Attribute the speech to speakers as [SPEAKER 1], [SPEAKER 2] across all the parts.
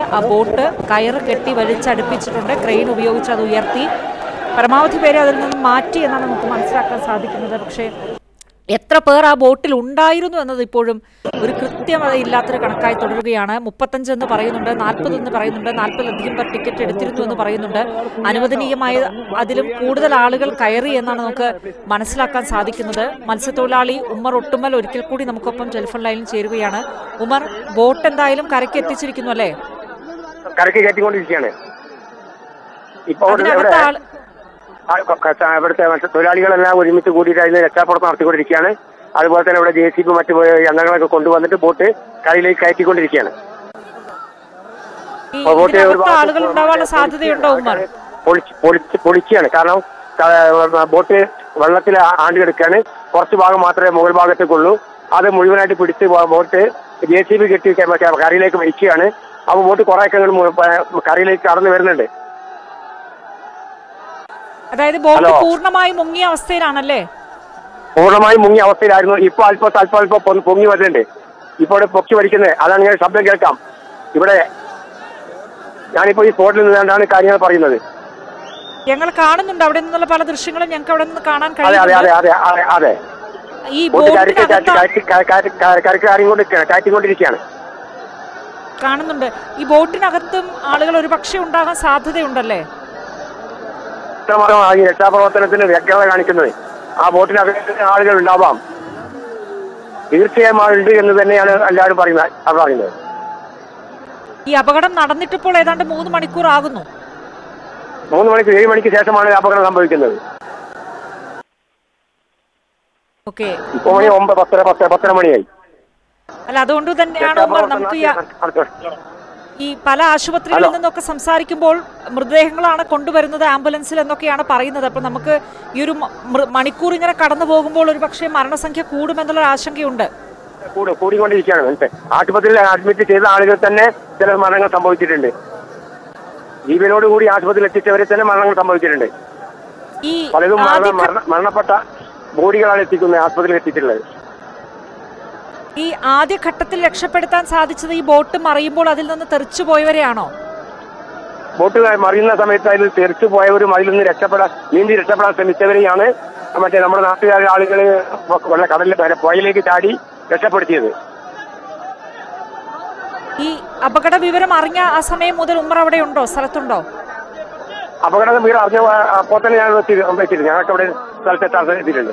[SPEAKER 1] ആ ബോട്ട് കയറ് കെട്ടി വലിച്ചടുപ്പിച്ചിട്ടുണ്ട് ക്രെയിൻ ഉപയോഗിച്ച് അത് ഉയർത്തി പരമാവധി പേരെ അതിൽ നിന്ന് മാറ്റി എന്നാണ് നമുക്ക് മനസ്സിലാക്കാൻ സാധിക്കുന്നത് പക്ഷേ എത്ര പേർ ആ ബോട്ടിൽ ഉണ്ടായിരുന്നു എന്നത് ഇപ്പോഴും ഒരു കൃത്യമത ഇല്ലാത്തൊരു കണക്കായി തുടരുകയാണ് മുപ്പത്തഞ്ച് എന്ന് പറയുന്നുണ്ട് നാൽപ്പത് എന്ന് പറയുന്നുണ്ട് നാൽപ്പതിലധികം പേർ ടിക്കറ്റ് എടുത്തിരുന്നു എന്ന് പറയുന്നുണ്ട് അനുവദനീയമായ അതിലും കൂടുതൽ ആളുകൾ കയറി എന്നാണ് നമുക്ക് മനസ്സിലാക്കാൻ സാധിക്കുന്നത് മത്സ്യത്തൊഴിലാളി ഉമ്മർ ഒട്ടുമൽ ഒരിക്കൽ കൂടി നമുക്കൊപ്പം ടെലിഫോൺ ലൈനിൽ ചേരുകയാണ് ഉമർ ബോട്ട് എന്തായാലും കരയ്ക്ക് എത്തിച്ചിരിക്കുന്നു അല്ലേ
[SPEAKER 2] കരക്ക് കയറ്റിക്കൊണ്ടിരിക്കുകയാണ് ഇപ്പൊ അവിടെ ഇവിടെ
[SPEAKER 1] അതിനകത്ത് ആൾ
[SPEAKER 2] ആ, ക- ക- ഇവിടുത്തെ മറ്റു തൊഴിലാളികളെല്ലാം ഒരുമിച്ച് കൂടിയിട്ട് അതിന് രക്ഷാപ്രവർത്തനം നടത്തിക്കൊണ്ടിരിക്കുകയാണ് അതുപോലെ തന്നെ ഇവിടെ ജെ സി ബി മറ്റു യന്ത്രങ്ങളൊക്കെ കൊണ്ടുവന്നിട്ട് ബോട്ട് കരയിലേക്ക് കയറ്റിക്കൊണ്ടിരിക്കുകയാണ്
[SPEAKER 1] ഈ
[SPEAKER 2] അപ്പോൾ ബോട്ട് ഒരു
[SPEAKER 1] ഇതിനകത്ത്
[SPEAKER 2] ഭാഗത്ത്
[SPEAKER 1] ആളുകൾ ഉണ്ടാവാനുള്ള സാധ്യതയുണ്ടോ ഉമർ
[SPEAKER 2] പൊളിച്ച് പൊളിച്ച് പൊളിക്കുകയാണ് കാരണം ക- ബോട്ട് വെള്ളത്തിൽ ആണ്ട് കിടക്കുകയാണ് കുറച്ച് ഭാഗം മാത്രമേ മുകൾ ഭാഗത്തേക്കുള്ളൂ അത് മുഴുവനായിട്ട് പിടിച്ച് ബോ- ബോട്ട് ജെ സി ബി കെട്ടി ക- മറ്റേ കരയിലേക്ക് വഹിക്കുകയാണ് അപ്പോൾ ബോട്ട് കുറേയൊക്കെ അങ്ങട് മു- പ- കരയിലേക്ക് കടന്നു വരുന്നുണ്ട്
[SPEAKER 1] അതായത് ബോട്ട്
[SPEAKER 2] ഹലോ.
[SPEAKER 1] പൂർണ്ണമായി മുങ്ങിയ അവസ്ഥയിലാണല്ലേ
[SPEAKER 2] പൂർണ്ണമായും മുങ്ങിയ അവസ്ഥയിലായിരുന്നു ഇപ്പൊ അല്പം അല്പം അല്പം പൊ- പൊങ്ങി വരുന്നുണ്ട് ഇപ്പോൾ ഇവിടെ പൊക്കി വലിക്കുന്നത് അതാണ് ഇങ്ങനെ ശബ്ദം കേൾക്കാം ഇവിടെ ഞാനിപ്പോ ഈ സ്പോട്ടിൽ നിന്നുകൊണ്ടാണ് കാര്യങ്ങൾ പറയുന്നത്
[SPEAKER 1] ഞങ്ങൾ കാണുന്നുണ്ട് അവിടെ നിന്നുള്ള പല ദൃശ്യങ്ങളും ഞങ്ങൾക്ക് അവിടെ നിന്ന് കാണാൻ
[SPEAKER 2] അതെ അതെ അതെ
[SPEAKER 1] കഴിയുന്നുണ്ട്
[SPEAKER 2] അതെ അതെ അതെ
[SPEAKER 1] ഈ
[SPEAKER 2] ബോട്ട് കരക്ക്
[SPEAKER 1] ബോട്ടിനകത്ത്
[SPEAKER 2] കയറ്റി കരക്ക് കയറിക്കൊണ്ടിരിക്കുകയാണ് കയറ്റിക്കൊണ്ടിരിക്കുകയാണ്
[SPEAKER 1] കാണുന്നുണ്ട് ഈ ബോട്ടിനകത്തും ആളുകൾ ഒരു പക്ഷേ ഉണ്ടാകാൻ സാധ്യതയുണ്ടല്ലേ
[SPEAKER 2] ഇത്രമാത്രം ഈ രക്ഷാപ്രവർത്തനത്തിന് വ്യക്തത കാണിക്കുന്നത് ആ ബോട്ടിനകത്ത് ആളുകൾ ഉണ്ടാവാം തീർച്ചയായും ഉണ്ട് എന്ന് തന്നെയാണ് എല്ലാവരും പറയുന്നത് അത് പറയുന്നത്
[SPEAKER 1] ഈ അപകടം നടന്നിട്ടിപ്പോൾ ഏതാണ്ട് മൂന്ന് മണിക്കൂർ ആകുന്നു
[SPEAKER 2] മൂന്ന് മണിക്ക് ഏഴ് മണിക്ക് ശേഷമാണ് ഈ അപകടം സംഭവിക്കുന്നത്
[SPEAKER 1] ഓക്കെ
[SPEAKER 2] ഇപ്പൊ മണി ഒമ്പത് പത്തര പത്തര പത്തര മണിയായി
[SPEAKER 1] അല്ല അതുകൊണ്ട് തന്നെയാണ് ഉമ്മർ നമുക്ക് ഈ ഈ പല ആശുപത്രികളിൽ
[SPEAKER 2] ഹലോ.
[SPEAKER 1] നിന്നൊക്കെ സംസാരിക്കുമ്പോൾ മൃതദേഹങ്ങളാണ് കൊണ്ടുവരുന്നത് ആംബുലൻസിൽ എന്നൊക്കെയാണ് പറയുന്നത് അപ്പൊ നമുക്ക് ഈ ഒരു മ- മൃ- മണിക്കൂർ ഇങ്ങനെ കടന്നു പോകുമ്പോൾ ഒരു പക്ഷേ മരണസംഖ്യ കൂടുമെന്നുള്ള ആശങ്കയുണ്ട്
[SPEAKER 2] കൂടി കൂടിക്കൊണ്ടിരിക്കുകയാണ് മനസ്സിലായി ആശുപത്രിയിൽ അഡ്മിറ്റ് ചെയ്ത ആളുകൾ തന്നെ ചില മരണങ്ങൾ സംഭവിച്ചിട്ടുണ്ട് ജീവനോട് കൂടി ആശുപത്രിയിൽ എത്തിച്ചവരെ തന്നെ മരണങ്ങൾ സംഭവിച്ചിട്ടുണ്ട്
[SPEAKER 1] ഈ
[SPEAKER 2] പലതും മരണ-
[SPEAKER 1] ആദ്യ
[SPEAKER 2] മരണ- മരണപ്പെട്ട ബോഡികളാണ് എത്തിക്കുന്നത് ആശുപത്രിയിൽ എത്തിയിട്ടുള്ളത്
[SPEAKER 1] ഈ ആദ്യഘട്ടത്തിൽ രക്ഷപ്പെടുത്താൻ സാധിച്ചത് ഈ ബോട്ട് മറിയുമ്പോൾ അതിൽ നിന്ന് തെറിച്ചു പോയവരെയാണോ
[SPEAKER 2] ബോട്ട് മറിയുന്ന സമയത്ത് അതിൽ തെറിച്ചു പോയവരും അതിൽ നിന്ന് രക്ഷപ്പെടാൻ നീന്തി രക്ഷപ്പെടാൻ ശ്രമിച്ചവരെയാണ് മറ്റേ നമ്മുടെ നാട്ടുകാർ ആളുകൾ വെള്ള കടലിൽ പുഴയിലേക്ക് ചാടി രക്ഷപ്പെടുത്തിയത്
[SPEAKER 1] ഈ അപകട വിവരം അറിഞ്ഞ ആ സമയം മുതൽ ഉമ്മർ അവിടെ ഉണ്ടോ സ്ഥലത്തുണ്ടോ
[SPEAKER 2] അപകടം വീട് അറിഞ്ഞ അപ്പോൾ തന്നെ ഞാൻ എത്തി എത്തിയിട്ടുണ്ട് ഞങ്ങൾക്ക് അവിടെ സ്ഥലത്തെത്താൻ എത്തിയിട്ടുണ്ട്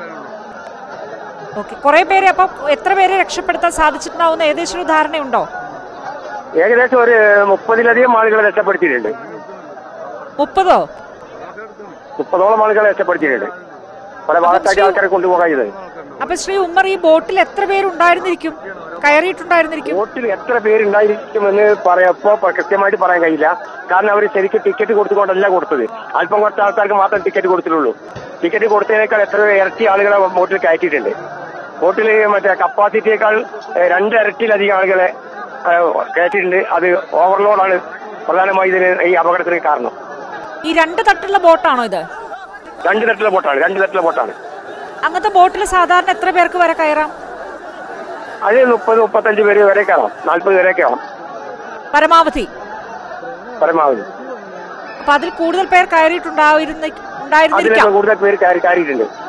[SPEAKER 1] ഓക്കെ കുറെ പേരെ അപ്പൊ എത്ര പേരെ രക്ഷപ്പെടുത്താൻ സാധിച്ചിട്ടുണ്ടാവുന്ന ഏകദേശം ഒരു ധാരണയുണ്ടോ
[SPEAKER 2] ഏകദേശം ഒരു മുപ്പതിലധികം ആളുകളെ രക്ഷപ്പെടുത്തിയിട്ടുണ്ട്
[SPEAKER 1] മുപ്പതോ
[SPEAKER 2] മുപ്പതോളം ആളുകളെ രക്ഷപ്പെടുത്തിയിട്ടുണ്ട് പല ഭാഗത്തായിട്ട് ആൾക്കാരെ കൊണ്ടുപോകാൻ ചെയ്തത്
[SPEAKER 1] അപ്പൊ ശ്രീ ഉമ്മർ ഈ ബോട്ടിൽ എത്ര പേരുണ്ടായിരുന്നിരിക്കും കയറിയിട്ടുണ്ടായിരുന്നിരിക്കും
[SPEAKER 2] ബോട്ടിൽ എത്ര പേരുണ്ടായിരിക്കുമെന്ന് പറയാപ്പോ കൃത്യമായിട്ട് പറയാൻ കഴിയില്ല കാരണം അവർ ശരിക്കും ടിക്കറ്റ് കൊടുത്തുകൊണ്ടല്ല കൊടുത്തത് അല്പം കുറച്ച് ആൾക്കാർക്ക് മാത്രം ടിക്കറ്റ് കൊടുത്തിട്ടുള്ളൂ ടിക്കറ്റ് കൊടുത്തതിനേക്കാൾ എത്ര ഇരട്ടി ആളുകളെ ബോട്ടിൽ കയറ്റിയിട്ടുണ്ട് ബോട്ടിൽ മറ്റേ കപ്പാസിറ്റിയേക്കാൾ ഏഹ്, രണ്ട് ഇരട്ടിയിലധികം ആളുകളെ ഏഹ്, കയറ്റിയിട്ടുണ്ട് അത് ഓവർലോഡാണ് പ്രധാനമായി ഇതിന് ഈ അപകടത്തിന് കാരണം
[SPEAKER 1] ഈ രണ്ട് തട്ടുള്ള ബോട്ടാണോ ഇത്
[SPEAKER 2] രണ്ട് തട്ടിലെ ബോട്ടാണ് രണ്ട് തട്ടിലെ ബോട്ടാണ്
[SPEAKER 1] അങ്ങനത്തെ ബോട്ടിൽ സാധാരണ എത്ര പേർക്ക് വരെ കയറാം
[SPEAKER 2] അത് മുപ്പത് മുപ്പത്തഞ്ച് പേര് വരെ കയറാം നാൽപ്പത് പേരെ കയറാം
[SPEAKER 1] പരമാവധി
[SPEAKER 2] പരമാവധി
[SPEAKER 1] അപ്പൊ അതിൽ കൂടുതൽ പേർ കയറിയിട്ടുണ്ടായിരുന്ന ഉണ്ടായിരുന്നിരിക്കാം
[SPEAKER 2] അതിനേക്കാൾ കൂടുതൽ പേര് കയറി കയറിയിട്ടുണ്ട്